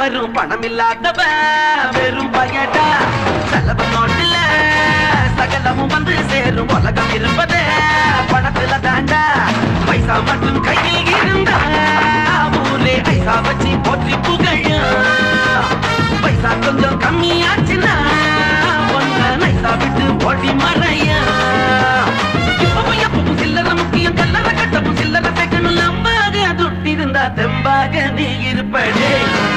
வரும் பணம் இல்லாதவ வெறும் பயடா செலவு நோட்டுல சகலமும் வந்து சேரும் உலகம் இருப்பதே பணத்துல தாண்டா பைசா மட்டும் கையில் இருந்தா ஊரே ஐசா வச்சு போற்றி புகழும் பைசா கொஞ்சம் கம்மியாச்சுன்னா ஒன்ன நைசா விட்டு ஓடி மறையா இப்பவும் எப்பவும் சில்லற முக்கியம் கல்லற கட்டவும் சில்லற சேர்க்கணும் நம்பாக துட்டி இருந்தா தெம்பாக நீ இருப்படே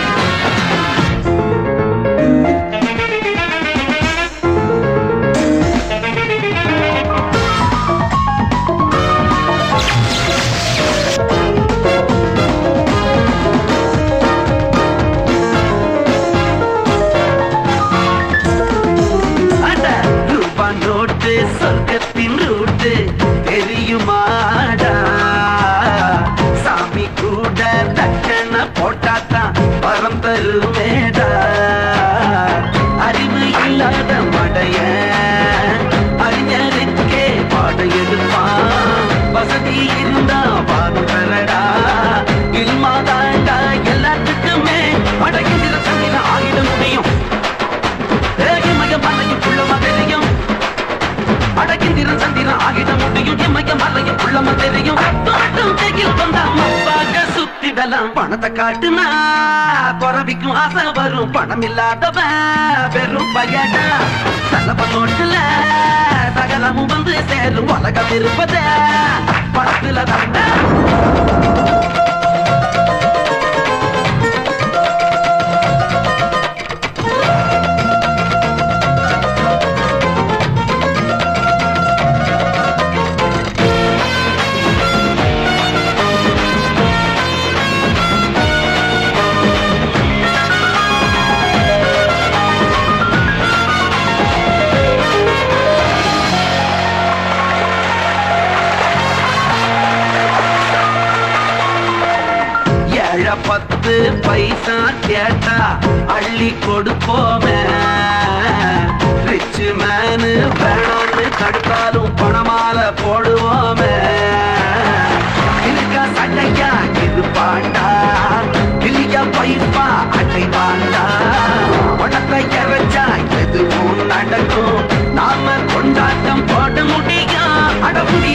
அட ரூபா நோட்டு சொர்க்கத்தின் ரூட்டு தெரியுமாடா சாமி கூட தக்கன போட்டாத்தான் வரம் தருமேடா அறிவு இல்லாத மடைய அறிஞருக்கே பாட எடுப்பான் வசதி இருந்தா பாடு தரடா இல்மாதாண்டா எல்லாத்துக்குமே படகின்ற சந்திர ஆகிட முடியும் இமய மலையும் புள்ள மதுரையும் அடக்கிந்திரன் சந்திரன் ஆகிட முடியும் இமய மலையும் புள்ள மதுரையும் மட்டும் கையில் வந்தா மப்பாக சுத்திடலாம் பணத்தை காட்டுனா குறவிக்கும் ஆசை வரும் பணம் இல்லாதவன் வெறும் பயடா செலவு நோட்டுல சகலமும் வந்து சேரும் உலகம் இருப்பத பணத்துல தாண்டா ஏழ பத்து பைசா கேட்டா அள்ளி கொடுப்போமே ரிச்சு மேனு வேணும்னு தடுத்தாலும் பணமால போடுவோமே இருக்கா சட்டையா இது பாண்டா இல்லைய பைப்பா அட்டை பாண்டா பணத்தை இறைச்சா எதுவும் நடக்கும் நாம கொண்டாட்டம் போட முடியும் அட முடியும்